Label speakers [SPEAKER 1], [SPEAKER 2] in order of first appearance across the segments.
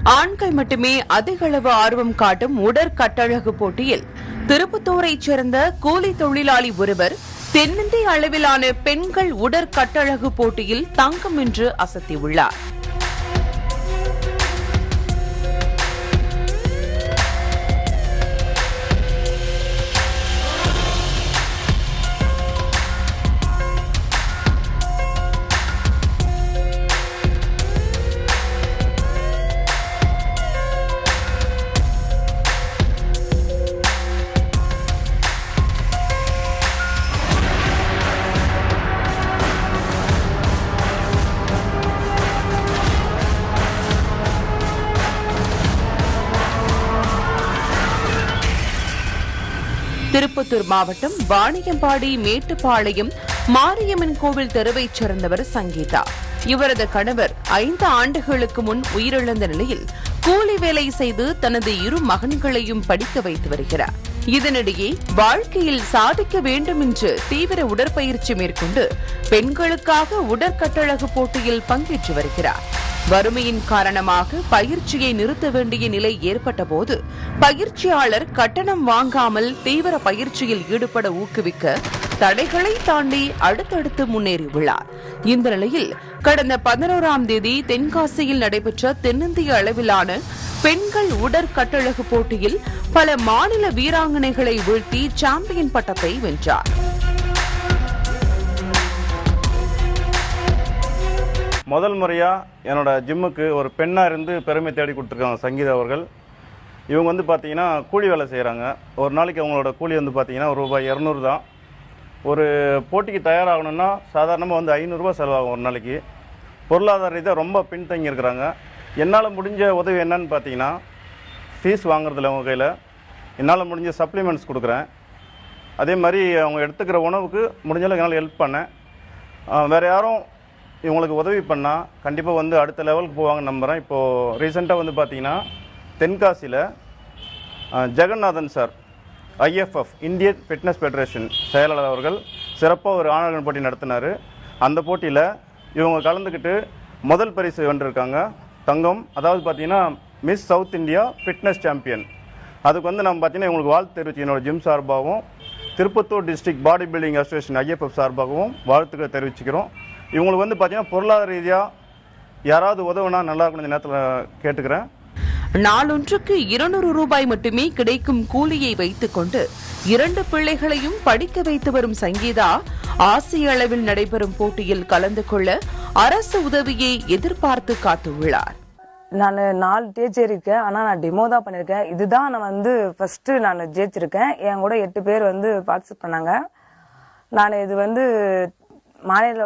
[SPEAKER 1] ஆண்கள் மட்டுமே அதிக அளவு ஆர்வம் காட்டும் உடற்கட்டழகு போட்டியில் திருப்பத்தூரைச் சேர்ந்த கூலி தொழிலாளி ஒருவர் தென்னிந்திய அளவிலான பெண்கள் உடற்கட்டழகு போட்டியில் தங்கம் வென்று அசத்தியுள்ளார் திருப்பத்தூர் மாவட்டம் வாணியம்பாடி மேட்டுப்பாளையம் மாரியம்மன் கோவில் தெருவைச் சேர்ந்தவர் சங்கீதா இவரது கணவர் ஐந்து ஆண்டுகளுக்கு முன் உயிரிழந்த நிலையில் கூலி வேலை செய்து தனது இரு மகன்களையும் படிக்க வைத்து வருகிறார் இதனிடையே வாழ்க்கையில் சாதிக்க வேண்டும் என்று தீவிர உடற்பயிற்சி மேற்கொண்டு பெண்களுக்காக உடற்கட்டழகு போட்டியில் பங்கேற்று வருகிறார் வறுமையின் காரணமாக பயிற்சியை நிறுத்த வேண்டிய நிலை ஏற்பட்டபோது பயிற்சியாளர் கட்டணம் வாங்காமல் தீவிர பயிற்சியில் ஈடுபட ஊக்குவிக்க தடைகளை தாண்டி அடுத்தடுத்து முன்னேறியுள்ளார் இந்த நிலையில் கடந்த பதினோராம் தேதி தென்காசியில் நடைபெற்ற தென்னிந்திய அளவிலான பெண்கள் உடற்கட்டழகு போட்டியில் பல மாநில வீராங்கனைகளை வீழ்த்தி சாம்பியன் பட்டத்தை வென்றார்
[SPEAKER 2] முதல் முறையாக என்னோட ஜிம்முக்கு ஒரு பெண்ணாக இருந்து பெருமை தேடி கொடுத்துருக்காங்க சங்கீதா அவர்கள் இவங்க வந்து பார்த்தீங்கன்னா கூலி வேலை செய்கிறாங்க ஒரு நாளைக்கு அவங்களோட கூலி வந்து பார்த்தீங்கன்னா ஒரு ரூபாய் இரநூறு தான் ஒரு போட்டிக்கு தயாராகணும்னா சாதாரணமாக வந்து ஐநூறுரூவா செலவாகும் ஒரு நாளைக்கு பொருளாதார ரீதியாக ரொம்ப பின்தங்கி இருக்கிறாங்க என்னால் முடிஞ்ச உதவி என்னன்னு பார்த்தீங்கன்னா ஃபீஸ் வாங்குறதில்ல அவங்க கையில் என்னால் முடிஞ்ச சப்ளிமெண்ட்ஸ் கொடுக்குறேன் அதே மாதிரி அவங்க எடுத்துக்கிற உணவுக்கு முடிஞ்ச அளவுக்கு என்னால் ஹெல்ப் பண்ணேன் ஆஹ் வேற யாரும் இவங்களுக்கு உதவி பண்ணால் கண்டிப்பாக வந்து அடுத்த லெவலுக்கு போவாங்கன்னு நம்புகிறேன் இப்போது ரீசெண்டாக வந்து பார்த்தீங்கன்னா தென்காசியில் ஆஹ் Jaganathan sir IFF Indian fitness federation செயலாளர் அவர்கள் சிறப்பாக ஒரு ஆணவர்கள் போட்டி நடத்தினார் அந்த போட்டியில் இவங்க கலந்துக்கிட்டு முதல் பரிசு வென்றிருக்காங்க தங்கம் அதாவது பார்த்தீங்கன்னா miss south India fitness champion அதுக்கு வந்து நம்ம பார்த்தீங்கன்னா இவங்களுக்கு வாழ்த்து தெரிவிச்சு என்னோட ஜிம் சார்பாகவும் Tirupattur district body building association IFF சார்பாகவும் வாழ்த்துக்களை தெரிவிச்சுக்கிறோம் இவங்களுக்கு வந்து பார்த்தீங்கன்னா பொருளாதார ரீதியாக யாராவது உதவுனா நல்லா இருக்கும் இந்த நேரத்தில் கேட்டுக்கிறேன்
[SPEAKER 1] நாளொன்றுக்கு இருநூறு ரூபாய் மட்டுமே கிடைக்கும் கூலியை வைத்துக் கொண்டு இரண்டு பிள்ளைகளையும் படிக்க வைத்து வரும் சங்கீதா ஆசிய அளவில் நடைபெறும் போட்டியில் கலந்து கொள்ள அரசு உதவியை எதிர்பார்த்து காத்துள்ளார்
[SPEAKER 3] நான் நாலு ஸ்டேஜ் இருக்கேன் ஆனால் நான் டெமோ தான் பண்ணியிருக்கேன் இதுதான் நான் வந்து ஃபர்ஸ்ட் நான் ஜெயிச்சிருக்கேன் என் கூட எட்டு பேர் வந்து பார்ட்டிசிபேட் பண்ணாங்க நான் இது வந்து மாநில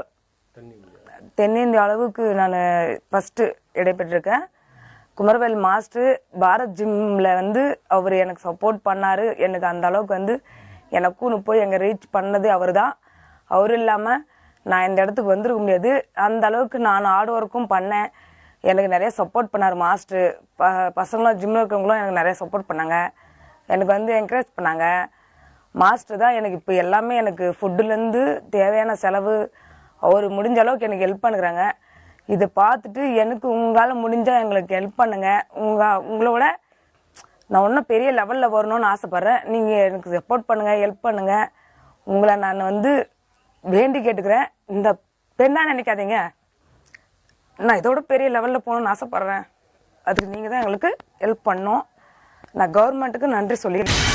[SPEAKER 3] தென்னிந்திய அளவுக்கு நான் ஃபர்ஸ்ட் இடைபெற்றிருக்கேன் குமரவேல் மாஸ்டர் பாரத் ஜிம்ல வந்து அவர் எனக்கு சப்போர்ட் பண்ணாரு எனக்கு அந்த அளவுக்கு வந்து எனக்கும் போய் எங்க ரீச் பண்ணது அவர் தான் அவர் இல்லாம நான் இந்த இடத்துக்கு வந்திருக்க முடியாது அந்த அளவுக்கு நான் ஹார்ட் ஒர்க்கும் பண்ணேன் எனக்கு நிறைய சப்போர்ட் பண்ணார் மாஸ்டர் ப பசங்களும் ஜிம்மில் இருக்கிறவங்களும் எனக்கு நிறைய சப்போர்ட் பண்ணாங்க எனக்கு வந்து என்கரேஜ் பண்ணாங்க மாஸ்டர் தான் எனக்கு இப்போ எல்லாமே எனக்கு ஃபுட்டுலேருந்து தேவையான செலவு அவர் முடிஞ்ச அளவுக்கு எனக்கு ஹெல்ப் பண்ணுறாங்க இதை பார்த்துட்டு எனக்கு உங்களால் முடிஞ்சால் எங்களுக்கு ஹெல்ப் பண்ணுங்க உங்க உங்களோட நான் இன்னும் பெரிய லெவலில் வரணும்னு ஆசைப்பட்றேன் நீங்கள் எனக்கு சப்போர்ட் பண்ணுங்க ஹெல்ப் பண்ணுங்க உங்களை நான் வந்து வேண்டி கேட்டுக்கிறேன் இந்த பெண்ணா நினைக்காதீங்க நான் இதோட பெரிய லெவலில் போகணும்னு ஆசைப்பட்றேன் அதுக்கு நீங்கள் தான் எங்களுக்கு ஹெல்ப் பண்ணணும் நான் கவர்மெண்ட்டுக்கு நன்றி சொல்லிடுறேன்